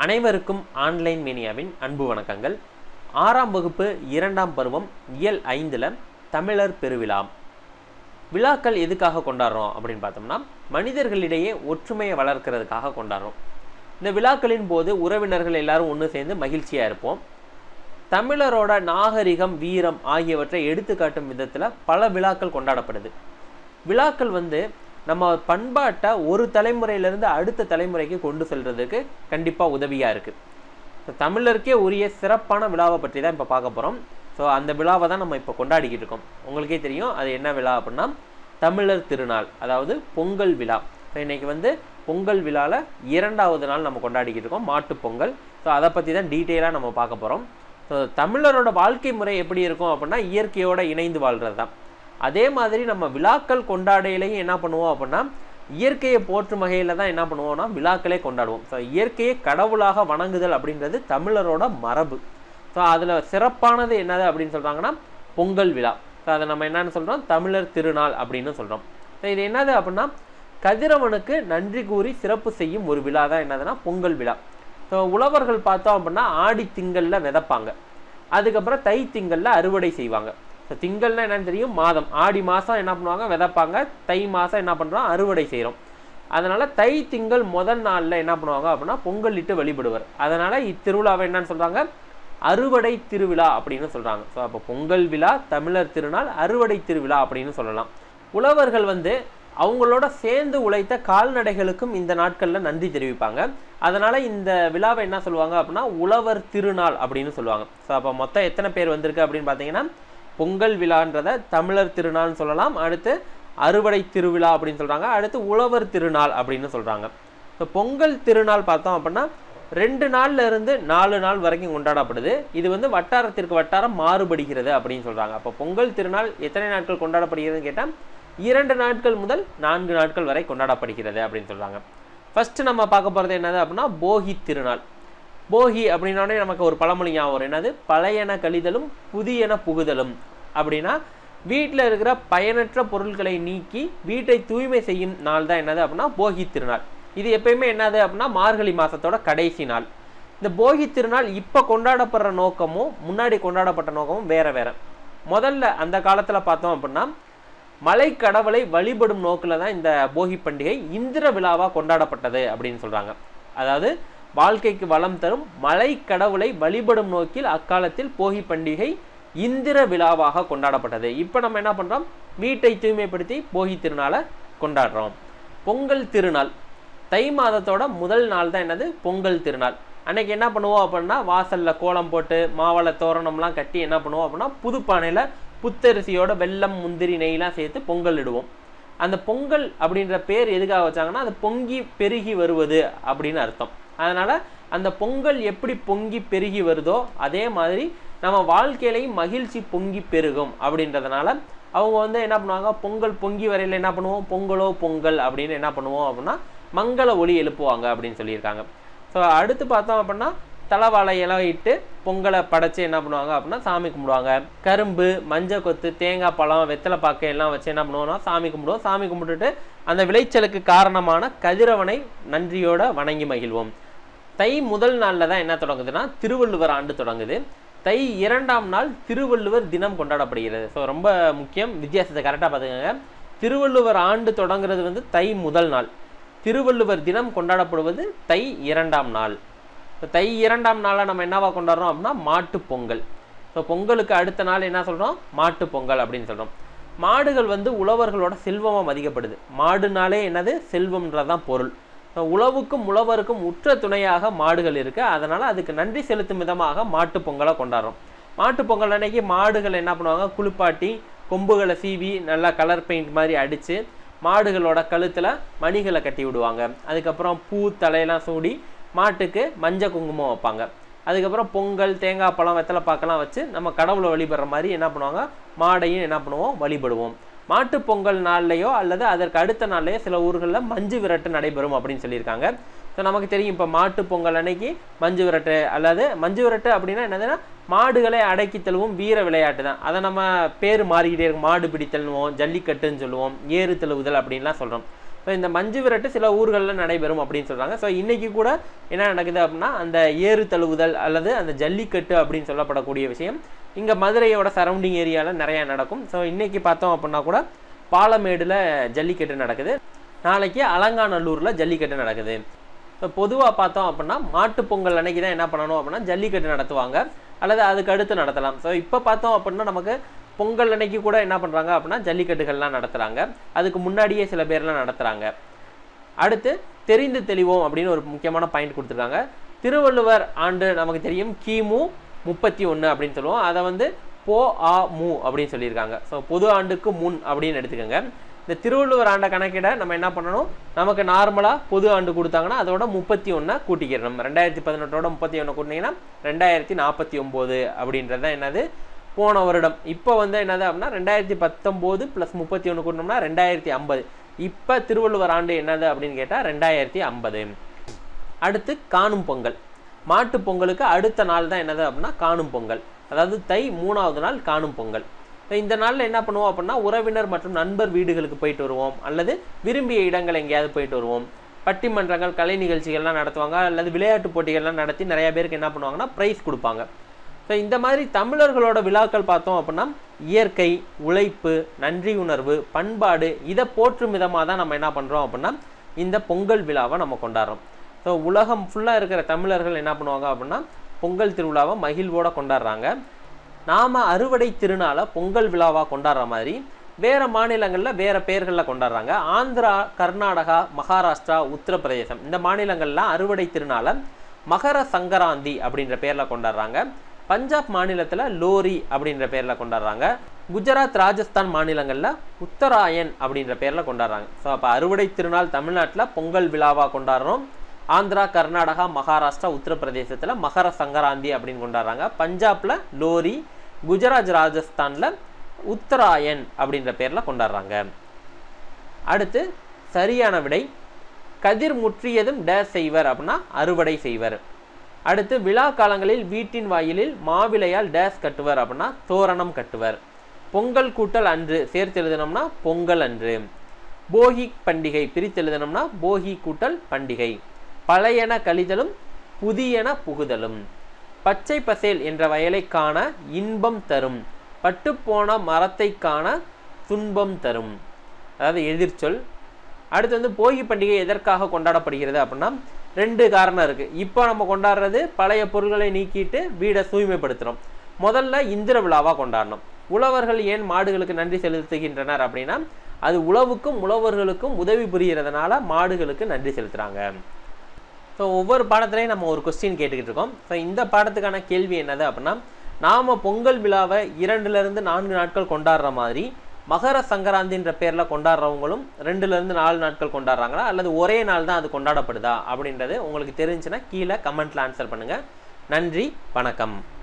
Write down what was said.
அனைவருக்கும் ஆன்லைன் மீனியாவின் அன்பு வணக்கங்கள் ஆறாம் வகுப்பு இரண்டாம் பருவம் இயல் ஐந்தில் தமிழர் பெருவிழா விழாக்கள் எதுக்காக கொண்டாடுறோம் அப்படின்னு பார்த்தோம்னா மனிதர்களிடையே ஒற்றுமையை வளர்க்கறதுக்காக கொண்டாடுறோம் இந்த விழாக்களின் போது உறவினர்கள் எல்லாரும் ஒன்று சேர்ந்து மகிழ்ச்சியாக இருப்போம் தமிழரோட நாகரிகம் வீரம் ஆகியவற்றை எடுத்துக்காட்டும் விதத்தில் பல விழாக்கள் கொண்டாடப்படுது விழாக்கள் வந்து நம்ம பண்பாட்டை ஒரு தலைமுறையிலேருந்து அடுத்த தலைமுறைக்கு கொண்டு செல்றதுக்கு கண்டிப்பாக உதவியாக இருக்குது தமிழருக்கே உரிய சிறப்பான விழாவை பற்றி தான் இப்போ பார்க்க போகிறோம் ஸோ அந்த விழாவை தான் நம்ம இப்போ கொண்டாடிக்கிட்டு இருக்கோம் உங்களுக்கே தெரியும் அது என்ன விழா அப்படின்னா தமிழர் திருநாள் அதாவது பொங்கல் விழா ஸோ இன்னைக்கு வந்து பொங்கல் விழாவில் இரண்டாவது நாள் நம்ம கொண்டாடிக்கிட்டு இருக்கோம் மாட்டுப் பொங்கல் ஸோ அதை பற்றி தான் டீட்டெயிலாக நம்ம பார்க்க போகிறோம் ஸோ தமிழரோட வாழ்க்கை முறை எப்படி இருக்கும் அப்படின்னா இயற்கையோட இணைந்து வாழ்கிறது தான் அதே மாதிரி நம்ம விழாக்கள் கொண்டாடையிலையும் என்ன பண்ணுவோம் அப்படின்னா இயற்கையை போற்றும் வகையில் தான் என்ன பண்ணுவோம்னா விழாக்களே கொண்டாடுவோம் ஸோ இயற்கையை கடவுளாக வணங்குதல் அப்படின்றது தமிழரோட மரபு ஸோ அதில் சிறப்பானது என்னது அப்படின்னு சொல்கிறாங்கன்னா பொங்கல் விழா ஸோ அதை நம்ம என்னன்னு சொல்கிறோம் தமிழர் திருநாள் அப்படின்னு சொல்கிறோம் ஸோ இது என்னது அப்படின்னா கதிரவனுக்கு நன்றி கூறி சிறப்பு செய்யும் ஒரு விழா தான் என்னதுன்னா பொங்கல் விழா ஸோ உழவர்கள் பார்த்தோம் அப்படின்னா ஆடி திங்களில் விதைப்பாங்க அதுக்கப்புறம் தை திங்களில் அறுவடை செய்வாங்க ஸோ திங்கள்னா என்னன்னு தெரியும் மாதம் ஆடி மாதம் என்ன பண்ணுவாங்க விதைப்பாங்க தை மாதம் என்ன பண்ணுறோம் அறுவடை செய்கிறோம் அதனால் தை திங்கள் முதல் நாளில் என்ன பண்ணுவாங்க அப்படின்னா பொங்கல் இட்டு வழிபடுவர் அதனால் இத்திருவிழாவை என்னன்னு சொல்கிறாங்க அறுவடை திருவிழா அப்படின்னு சொல்கிறாங்க ஸோ அப்போ பொங்கல் விழா தமிழர் திருநாள் அறுவடை திருவிழா அப்படின்னு சொல்லலாம் உழவர்கள் வந்து அவங்களோட சேர்ந்து உழைத்த கால்நடைகளுக்கும் இந்த நாட்களில் நன்றி தெரிவிப்பாங்க அதனால் இந்த விழாவை என்ன சொல்லுவாங்க அப்படின்னா உழவர் திருநாள் அப்படின்னு சொல்லுவாங்க ஸோ அப்போ மொத்தம் எத்தனை பேர் வந்திருக்கு அப்படின்னு பார்த்தீங்கன்னா பொங்கல் விழான்றதை தமிழர் திருநாள்னு சொல்லலாம் அடுத்து அறுவடை திருவிழா அப்படின்னு சொல்கிறாங்க அடுத்து உழவர் திருநாள் அப்படின்னு சொல்கிறாங்க ஸோ பொங்கல் திருநாள் பார்த்தோம் அப்படின்னா ரெண்டு நாள்ல இருந்து நாலு நாள் வரைக்கும் கொண்டாடப்படுது இது வந்து வட்டாரத்திற்கு வட்டாரம் மாறுபடுகிறது அப்படின்னு சொல்கிறாங்க அப்போ பொங்கல் திருநாள் எத்தனை நாட்கள் கொண்டாடப்படுகிறதுன்னு கேட்டால் இரண்டு நாட்கள் முதல் நான்கு நாட்கள் வரை கொண்டாடப்படுகிறது அப்படின்னு சொல்கிறாங்க ஃபஸ்ட்டு நம்ம பார்க்க போகிறது என்னது அப்படின்னா போகி திருநாள் போகி அப்படின்னோடனே நமக்கு ஒரு பழமொழி ஞாபகம் வரும் என்னது பழையன கழிதலும் புதியன புகுதலும் அப்படின்னா வீட்டில் இருக்கிற பயனற்ற பொருட்களை நீக்கி வீட்டை தூய்மை செய்யும் நாள் தான் என்னது அப்படின்னா போகி திருநாள் இது எப்பயுமே என்னது அப்படின்னா மார்கழி மாதத்தோட கடைசி நாள் இந்த போகி திருநாள் இப்போ கொண்டாடப்படுற நோக்கமும் முன்னாடி கொண்டாடப்பட்ட நோக்கமும் வேற வேற முதல்ல அந்த காலத்தில் பார்த்தோம் அப்படின்னா மலை கடவுளை வழிபடும் நோக்கில் தான் இந்த போகி பண்டிகை இந்திர விழாவாக கொண்டாடப்பட்டது அப்படின்னு சொல்கிறாங்க அதாவது வாழ்க்கைக்கு வளம் தரும் மலை கடவுளை வழிபடும் நோக்கில் அக்காலத்தில் போகி பண்டிகை இந்திர விழாவாக கொண்டாடப்பட்டது இப்போ நம்ம என்ன பண்ணுறோம் வீட்டை தூய்மைப்படுத்தி போகி திருநாளை கொண்டாடுறோம் பொங்கல் திருநாள் தை மாதத்தோட முதல் நாள் தான் என்னது பொங்கல் திருநாள் அன்னைக்கு என்ன பண்ணுவோம் அப்படின்னா வாசலில் கோலம் போட்டு மாவளை தோரணம்லாம் கட்டி என்ன பண்ணுவோம் அப்படின்னா புது பானையில் புத்தரிசியோட வெல்லம் முந்திரி நெய்லாம் சேர்த்து பொங்கல் இடுவோம் அந்த பொங்கல் அப்படின்ற பேர் எதுக்காக வச்சாங்கன்னா அது பொங்கி பெருகி வருவது அப்படின்னு அர்த்தம் அதனால் அந்த பொங்கல் எப்படி பொங்கி பெருகி வருதோ அதே மாதிரி நம்ம வாழ்க்கையிலையும் மகிழ்ச்சி பொங்கி பெருகும் அப்படின்றதுனால அவங்க வந்து என்ன பண்ணுவாங்க பொங்கல் பொங்கி வரையில் என்ன பண்ணுவோம் பொங்கலோ பொங்கல் அப்படின்னு என்ன பண்ணுவோம் அப்படின்னா மங்கள ஒளி எழுப்புவாங்க அப்படின்னு சொல்லியிருக்காங்க ஸோ அடுத்து பார்த்தோம் அப்படின்னா தலைவாழை இலை இட்டு பொங்கலை படைச்சு என்ன பண்ணுவாங்க அப்படின்னா சாமி கும்பிடுவாங்க கரும்பு மஞ்சள் கொத்து தேங்காய் பழம் வெத்தலை பாக்கை எல்லாம் வச்சு என்ன பண்ணுவோம்னா சாமி கும்பிடுவோம் சாமி கும்பிட்டுட்டு அந்த விளைச்சலுக்கு காரணமான கதிரவனை நன்றியோட வணங்கி மகிழ்வோம் தை முதல் நாளில் தான் என்ன தொடங்குதுன்னா திருவள்ளுவர் ஆண்டு தொடங்குது தை இரண்டாம் நாள் திருவள்ளுவர் தினம் கொண்டாடப்படுகிறது ஸோ ரொம்ப முக்கியம் வித்தியாசத்தை கரெக்டாக பார்த்துக்கோங்க திருவள்ளுவர் ஆண்டு தொடங்குறது வந்து தை முதல் நாள் திருவள்ளுவர் தினம் கொண்டாடப்படுவது தை இரண்டாம் நாள் ஸோ தை இரண்டாம் நாளில் நம்ம என்னவா கொண்டாடுறோம் அப்படின்னா மாட்டு பொங்கல் ஸோ பொங்கலுக்கு அடுத்த நாள் என்ன சொல்கிறோம் மாட்டு பொங்கல் அப்படின்னு சொல்கிறோம் மாடுகள் வந்து உழவர்களோட செல்வமாக மதிக்கப்படுது மாடுனாலே என்னது செல்வம்ன்றதான் பொருள் உழவுக்கும் உழவருக்கும் உற்ற துணையாக மாடுகள் இருக்குது அதனால் அதுக்கு நன்றி செலுத்தும் விதமாக மாட்டு பொங்கலை கொண்டாடுறோம் மாட்டு பொங்கல் அன்னைக்கு மாடுகள் என்ன பண்ணுவாங்க குளிப்பாட்டி கொம்புகளை சீவி நல்லா கலர் பெயிண்ட் மாதிரி அடித்து மாடுகளோட கழுத்தில் மணிகளை கட்டி விடுவாங்க அதுக்கப்புறம் பூ தலையெல்லாம் சூடி மாட்டுக்கு மஞ்சள் குங்குமம் வைப்பாங்க அதுக்கப்புறம் பொங்கல் தேங்காய் பழம் வெத்தலை பாக்கெல்லாம் வச்சு நம்ம கடவுளை வழிபடுற மாதிரி என்ன பண்ணுவாங்க மாடையும் என்ன பண்ணுவோம் வழிபடுவோம் மாட்டு பொங்கல் நாள்லையோ அல்லது அதற்கு அடுத்த நாள்லையோ சில ஊர்களில் மஞ்சு விரட்டு நடைபெறும் அப்படின்னு சொல்லியிருக்காங்க ஸோ நமக்கு தெரியும் இப்போ மாட்டு பொங்கல் அன்னைக்கு மஞ்சு விரட்டு அல்லது மஞ்சு விரட்டு அப்படின்னா என்னதுன்னா மாடுகளை அடக்கி தழுவும் வீர விளையாட்டு தான் அதை நம்ம பேர் மாறிக்கிட்டே இருக்கும் மாடு பிடித்தல்னுவோம் ஜல்லிக்கட்டுன்னு சொல்லுவோம் ஏறு தழுவுதல் அப்படின்லாம் சொல்கிறோம் ஸோ இந்த மஞ்சு விரட்டு சில ஊர்களில் நடைபெறும் அப்படின்னு சொல்கிறாங்க ஸோ இன்றைக்கி கூட என்ன நடக்குது அப்படின்னா அந்த ஏறு தழுவுதல் அல்லது அந்த ஜல்லிக்கட்டு அப்படின்னு சொல்லப்படக்கூடிய விஷயம் இங்கே மதுரையோட சரௌண்டிங் ஏரியாவில் நிறையா நடக்கும் ஸோ இன்றைக்கி பார்த்தோம் அப்படின்னா கூட பாலமேடில் ஜல்லிக்கட்டு நடக்குது நாளைக்கு அலங்காநல்லூரில் ஜல்லிக்கட்டு நடக்குது ஸோ பொதுவாக பார்த்தோம் அப்படின்னா மாட்டுப் பொங்கல் அன்னைக்கு தான் என்ன பண்ணணும் அப்படின்னா ஜல்லிக்கட்டு நடத்துவாங்க அல்லது அதுக்கு அடுத்து நடத்தலாம் ஸோ இப்போ பார்த்தோம் அப்படின்னா நமக்கு பொங்கல் அன்னைக்கு கூட என்ன பண்ணுறாங்க அப்படின்னா ஜல்லிக்கட்டுகள்லாம் நடத்துகிறாங்க அதுக்கு முன்னாடியே சில பேர்லாம் நடத்துகிறாங்க அடுத்து தெரிந்து தெளிவோம் அப்படின்னு ஒரு முக்கியமான பாயிண்ட் கொடுத்துருக்காங்க திருவள்ளுவர் ஆண்டு நமக்கு தெரியும் கிமு முப்பத்தி ஒன்று அப்படின்னு சொல்லுவோம் அதை வந்து போ ஆ மு அப்படின்னு சொல்லியிருக்காங்க ஸோ பொது ஆண்டுக்கு முன் அப்படின்னு எடுத்துக்கோங்க இந்த திருவள்ளுவர் ஆண்டை கணக்கிட நம்ம என்ன பண்ணணும் நமக்கு நார்மலாக பொது ஆண்டு கொடுத்தாங்கன்னா அதோட முப்பத்தி ஒன்றை கூட்டிக்கிறணும் ரெண்டாயிரத்தி பதினெட்டோட முப்பத்தி ஒன்று கூட்டினீங்கன்னா ரெண்டாயிரத்தி நாற்பத்தி ஒம்பது அப்படின்றது தான் என்னது போன வருடம் இப்போ வந்து என்னது அப்படின்னா ரெண்டாயிரத்தி பத்தொம்போது ப்ளஸ் முப்பத்தி ஒன்று கூட்டினோம்னா ரெண்டாயிரத்தி ஐம்பது இப்போ திருவள்ளுவர் ஆண்டு என்னது அப்படின்னு கேட்டால் ரெண்டாயிரத்தி ஐம்பது அடுத்து காணும் பொங்கல் மாட்டு பொங்கலுக்கு அடுத்த நாள் தான் என்னது அப்படின்னா காணும் பொங்கல் அதாவது தை மூணாவது நாள் காணும் பொங்கல் இந்த நாளில் என்ன பண்ணுவோம் அப்படின்னா உறவினர் மற்றும் நண்பர் வீடுகளுக்கு போயிட்டு வருவோம் அல்லது விரும்பிய இடங்கள் எங்கேயாவது போயிட்டு வருவோம் பட்டிமன்றங்கள் கலை நிகழ்ச்சிகள்லாம் நடத்துவாங்க அல்லது விளையாட்டு போட்டிகள்லாம் நடத்தி நிறைய பேருக்கு என்ன பண்ணுவாங்கன்னா ப்ரைஸ் கொடுப்பாங்க ஸோ இந்த மாதிரி தமிழர்களோட விழாக்கள் பார்த்தோம் அப்படின்னா இயற்கை உழைப்பு நன்றி உணர்வு பண்பாடு இதை போற்றும் விதமாக தான் நம்ம என்ன பண்ணுறோம் அப்படின்னா இந்த பொங்கல் விழாவை நம்ம கொண்டாடுறோம் ஸோ உலகம் ஃபுல்லாக இருக்கிற தமிழர்கள் என்ன பண்ணுவாங்க அப்படின்னா பொங்கல் திருவிழாவை மகிழ்வோட கொண்டாடுறாங்க நாம் அறுவடை திருநாளை பொங்கல் விழாவாக கொண்டாடுற மாதிரி வேறு மாநிலங்களில் வேறு பெயர்களில் கொண்டாடுறாங்க ஆந்திரா கர்நாடகா மகாராஷ்டிரா உத்தரப்பிரதேசம் இந்த மாநிலங்கள்லாம் அறுவடை திருநாளை மகர சங்கராந்தி அப்படின்ற பேரில் கொண்டாடுறாங்க பஞ்சாப் மாநிலத்தில் லோரி அப்படின்ற பேரில் கொண்டாடுறாங்க குஜராத் ராஜஸ்தான் மாநிலங்களில் உத்தராயன் அப்படின்ற பேரில் கொண்டாடுறாங்க ஸோ அப்போ அறுவடை திருநாள் தமிழ்நாட்டில் பொங்கல் விழாவாக கொண்டாடுறோம் ஆந்திரா கர்நாடகா மகாராஷ்டிரா உத்தரப்பிரதேசத்தில் மகர சங்கராந்தி அப்படின்னு கொண்டாடுறாங்க பஞ்சாபில் லோரி குஜராத் ராஜஸ்தானில் உத்தராயன் அப்படின்ற பேரில் கொண்டாடுறாங்க அடுத்து சரியான விடை கதிர் முற்றியதும் டேஸ் செய்வர் அப்படின்னா அறுவடை செய்வர் அடுத்து விழா காலங்களில் வீட்டின் வாயிலில் மாவிளையால் டேஸ் கட்டுவர் அப்படின்னா தோரணம் கட்டுவர் பொங்கல் கூட்டல் அன்று சேர்த்து எழுதினோம்னா பொங்கல் அன்று போகி பண்டிகை பிரித்து எழுதினோம்னா போகி கூட்டல் பண்டிகை பழையன கழிதலும் புதியன புகுதலும் பச்சை பசேல் என்ற வயலை காண இன்பம் தரும் பட்டுப்போன மரத்தை காண துன்பம் தரும் அதாவது எதிர்ச்சொல் அடுத்து வந்து போகி பண்டிகை எதற்காக கொண்டாடப்படுகிறது அப்படின்னா ரெண்டு காரணம் இருக்குது இப்போ நம்ம கொண்டாடுறது பழைய பொருட்களை நீக்கிட்டு வீடை தூய்மைப்படுத்துகிறோம் முதல்ல இந்திர விழாவாக கொண்டாடணும் உழவர்கள் ஏன் மாடுகளுக்கு நன்றி செலுத்துகின்றனர் அப்படின்னா அது உழவுக்கும் உழவர்களுக்கும் உதவி புரிகிறதுனால மாடுகளுக்கு நன்றி செலுத்துகிறாங்க ஸோ ஒவ்வொரு பாடத்துலையும் நம்ம ஒரு கொஸ்டின் கேட்டுக்கிட்டு இருக்கோம் ஸோ இந்த பாடத்துக்கான கேள்வி என்னது அப்படின்னா நாம் பொங்கல் விழாவை இரண்டுலேருந்து நான்கு நாட்கள் கொண்டாடுற மாதிரி மகர சங்கராந்தின்ற பேரில் கொண்டாடுறவங்களும் ரெண்டுலேருந்து நாலு நாட்கள் கொண்டாடுறாங்களா அல்லது ஒரே நாள் தான் அது கொண்டாடப்படுதா அப்படின்றது உங்களுக்கு தெரிஞ்சுன்னா கீழே கமெண்ட்டில் ஆன்சர் பண்ணுங்கள் நன்றி வணக்கம்